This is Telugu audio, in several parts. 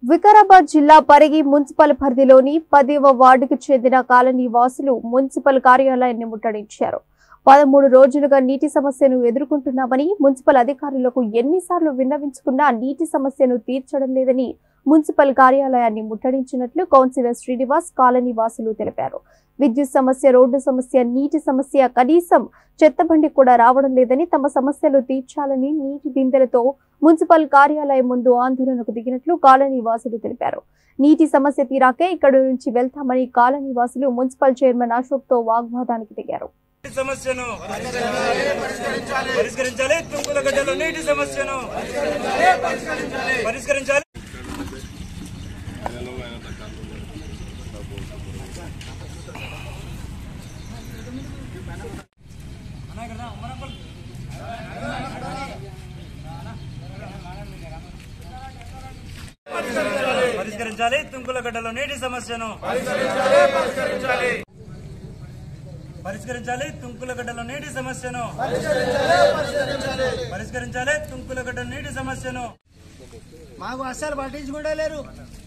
వికారాబాద్ జిల్లా పరిగి మున్సిపల్ పరిధిలోని పదివ వార్డుకు చెందిన కాలనీ వాసులు మున్సిపల్ కార్యాలయాన్ని ముట్టడించారు పదమూడు రోజులుగా నీటి సమస్యను ఎదుర్కొంటున్నామని మున్సిపల్ అధికారులకు ఎన్నిసార్లు విన్నవించుకున్నా నీటి సమస్యను తీర్చడం లేదని మున్సిపల్ కార్యాలయాన్ని ముట్టడించినట్లు కౌన్సిలర్ శ్రీనివాస్ కాలనీ వాసులు తెలిపారు విద్యుత్ సమస్య రోడ్డు సమస్య నీటి సమస్య కనీసం చెత్తబండి కూడా రావడం లేదని తమ సమస్యలు తీర్చాలని నీటి బిందెలతో మున్సిపల్ కార్యాలయం ముందు ఆందోళనకు దిగినట్లు కాలనీ వాసులు తెలిపారు నీటి సమస్య తీరాకే ఇక్కడి నుంచి వెళ్తామని కాలనీ వాసులు మున్సిపల్ చైర్మన్ అశోక్ తో వాగ్వాదానికి దిగారు నీటి సమస్యను పరిష్కరించాలి తుంకుల గడ్డలో నీటి సమస్యను పరిష్కరించాలి పరిష్కరించాలి తుంకుల గడ్డలో నీటి సమస్యను పరిష్కరించాలి తుంకులగడ్డలో నీటి సమస్యను పరిష్కరించాలి తుంకులగడ్డ నీటి సమస్యను మాకు అస్సలు పట్టించుకుంటా లేరు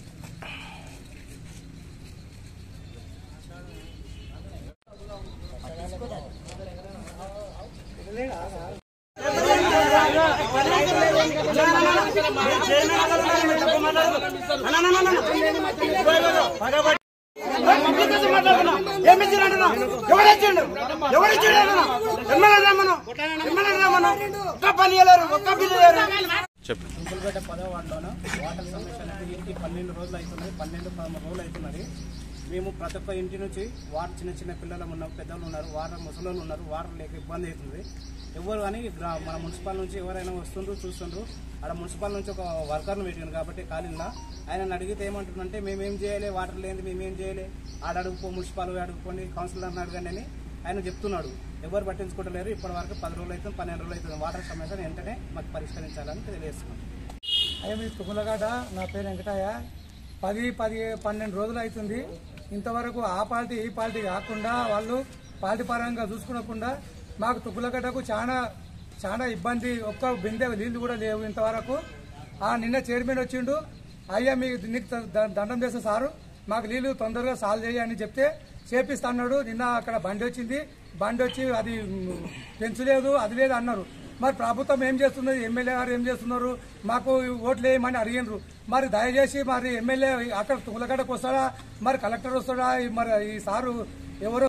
ఎవరిచ్చిండు ఎవరిచ్చిండు ఎమ్మెల్యే రమ్మను ఎమ్మెల్యే రమ్మను ఒక్క పని చేయలేరు ఒక్క బిల్లు లేరు ముగ్గురుపేట పదో వార్డులోన వాటర్ సమస్య అనేది ఇంటికి పన్నెండు రోజులు అవుతుంది పన్నెండు పదమూడు రోజులు అవుతున్నది మేము ప్రతి ఒక్క ఇంటి నుంచి వాటర్ చిన్న చిన్న పిల్లలు ఉన్నారు పెద్దలు ఉన్నారు వాటర్ ముసలోళ్ళు ఉన్నారు వాటర్ లేక ఇబ్బంది అవుతుంది ఎవరు కానీ గ్రా- మన మున్సిపల్ నుంచి ఎవరైనా వస్తుండ్రు చూస్తుండ్రు ఆడ మున్సిపల్ నుంచి ఒక వర్కర్ను పెట్టింది కాబట్టి కాలిందా ఆయన అడిగితే ఏమంటుందంటే మేమేం చేయాలి వాటర్ లేని మేమేం చేయాలి ఆడ అడుగుపో మున్సిపల్ అడుగుకోండి కౌన్సిలర్ని అడగండి అని ఆయన చెప్తున్నాడు ఎవరు పట్టించుకోవట్లేరు ఇప్పటి వరకు పది రోజులు అవుతుంది పన్నెండు రోజులు అవుతుంది వాటర్ సమస్యను వెంటనే మాకు పరిష్కరించాలని తెలియజేస్తున్నాం అయ్యా మీ తుమ్మలగడ్డ నా పేరు వెంకటయ్య పది పది పన్నెండు రోజులు అవుతుంది ఇంతవరకు ఆ పార్టీ ఈ పార్టీ కాకుండా వాళ్ళు పార్టీ పరంగా చూసుకునకుండా మాకు తుప్పులగడ్డకు చాలా చాలా ఇబ్బంది ఒక్క బిందె నీళ్లు కూడా లేవు ఇంతవరకు ఆ నిన్న చైర్మన్ వచ్చిండు అయ్యా మీకు నీకు ద- దండం చేస్తే సారు మాకు నీళ్లు తొందరగా సాల్వ్ చేయి అని చెప్తే చేపిస్తా అన్నాడు నిన్న అక్కడ బండి వచ్చింది బండి వచ్చి అది మ్, పెంచలేదు అది లేదు అన్నారు మరి ప్రభుత్వం ఏం చేస్తున్నది ఎమ్మెల్యే గారు ఏం చేస్తున్నారు మాకు ఓట్లు వేయమని అడిగినారు మరి దయచేసి మరి ఎమ్మెల్యే అక్కడ తులగడకు వస్తాడా మరి కలెక్టర్ వస్తాడా మరి ఈ సారు ఎవరు